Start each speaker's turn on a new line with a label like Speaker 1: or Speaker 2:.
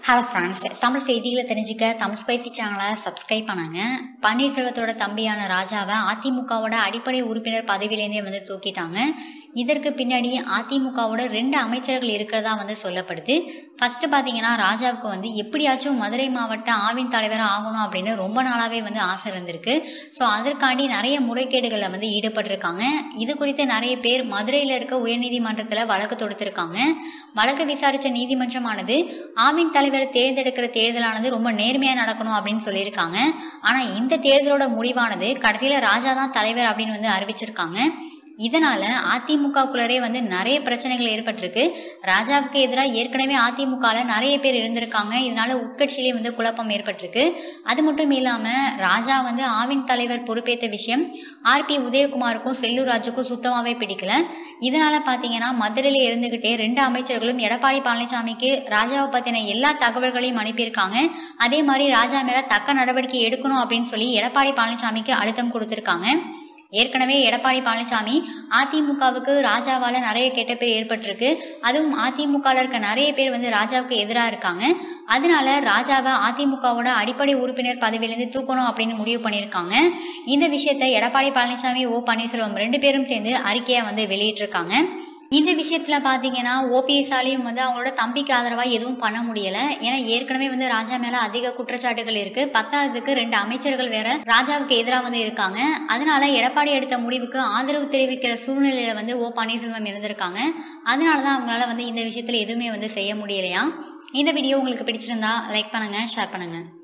Speaker 1: hello friends Tamil செய்திகளை தெரிஞ்சுக்க Tamil spicy சேனலை சப்ஸ்கிரைப் பண்ணாங்க பன்னீர்செல்வத்தோட தம்பியான ராஜாவை அதிமுகவோட அடிப்படை உறுப்பினர் பதவியிலேருந்தே வந்து தூக்கிட்டாங்க இதற்கு பின்னாடி அதிமுகவோட ரெண்டு அமைச்சர்கள் இருக்கிறதா வந்து சொல்லப்படுது ஃபர்ஸ்ட் பார்த்தீங்கன்னா ராஜாவுக்கு வந்து எப்படியாச்சும் மதுரை மாவட்ட ஆவின் தலைவராக ஆகணும் அப்படின்னு ரொம்ப நாளாகவே வந்து ஆசை இருந்திருக்கு ஸோ அதற்காண்டி நிறைய முறைகேடுகளில் வந்து ஈடுபட்டிருக்காங்க இது குறித்து நிறைய பேர் மதுரையில் இருக்க உயர்நீதிமன்றத்தில் வழக்கு தொடுத்திருக்காங்க வழக்கு விசாரித்த நீதிமன்றமானது ஆவின் தலைவரை தேர்ந்தெடுக்கிற தேர்தலானது ரொம்ப நேர்மையாக நடக்கணும் அப்படின்னு சொல்லியிருக்காங்க ஆனால் இந்த தேர்தலோட முடிவானது கடைசியில் ராஜா தான் தலைவர் அப்படின்னு வந்து அறிவிச்சிருக்காங்க இதனால அதிமுகக்குள்ளரே வந்து நிறைய பிரச்சனைகள் ஏற்பட்டிருக்கு ராஜாவுக்கு எதிராக ஏற்கனவே அதிமுகவில் நிறைய பேர் இருந்திருக்காங்க இதனால உட்கட்சியிலே வந்து குழப்பம் ஏற்பட்டிருக்கு அது மட்டும் இல்லாம ராஜா வந்து ஆவின் தலைவர் பொறுப்பேற்ற விஷயம் ஆர்பி உதயகுமாருக்கும் செல்லூர் ராஜுக்கும் சுத்தமாவே பிடிக்கல இதனால பாத்தீங்கன்னா மதுரையில இருந்துகிட்டே ரெண்டு அமைச்சர்களும் எடப்பாடி பழனிசாமிக்கு ராஜாவை பத்தின எல்லா தகவல்களையும் அனுப்பியிருக்காங்க அதே மாதிரி ராஜா மேல தக்க நடவடிக்கை எடுக்கணும் அப்படின்னு சொல்லி எடப்பாடி பழனிசாமிக்கு அழுத்தம் கொடுத்திருக்காங்க ஏற்கனவே எடப்பாடி பழனிசாமி அதிமுகவுக்கு ராஜாவால நிறைய கெட்ட பேர் ஏற்பட்டிருக்கு அதுவும் அதிமுகவில் இருக்க நிறைய பேர் வந்து ராஜாவுக்கு எதிராக இருக்காங்க அதனால ராஜாவை அதிமுகவோட அடிப்படை உறுப்பினர் பதவியிலேருந்து தூக்கணும் அப்படின்னு முடிவு பண்ணியிருக்காங்க இந்த விஷயத்தை எடப்பாடி பழனிசாமி ஓ பன்னீர்செல்வம் ரெண்டு பேரும் சேர்ந்து அறிக்கையை வந்து வெளியிட்டிருக்காங்க இந்த விஷயத்துல பாத்தீங்கன்னா ஓபிஎஸ்ஆலையும் வந்து அவங்களோட தம்பிக்கு ஆதரவா எதுவும் பண்ண முடியல ஏன்னா ஏற்கனவே வந்து ராஜா மேல அதிக குற்றச்சாட்டுகள் இருக்கு பத்தாவதுக்கு ரெண்டு அமைச்சர்கள் வேற ராஜாவுக்கு எதிராக வந்து இருக்காங்க அதனால எடப்பாடி எடுத்த முடிவுக்கு ஆதரவு தெரிவிக்கிற சூழ்நிலையில வந்து ஓ பன்னீர்செல்வம் இருந்திருக்காங்க அதனாலதான் அவங்களால வந்து இந்த விஷயத்துல எதுவுமே வந்து செய்ய முடியலையா இந்த வீடியோ உங்களுக்கு பிடிச்சிருந்தா லைக் பண்ணுங்க ஷேர் பண்ணுங்க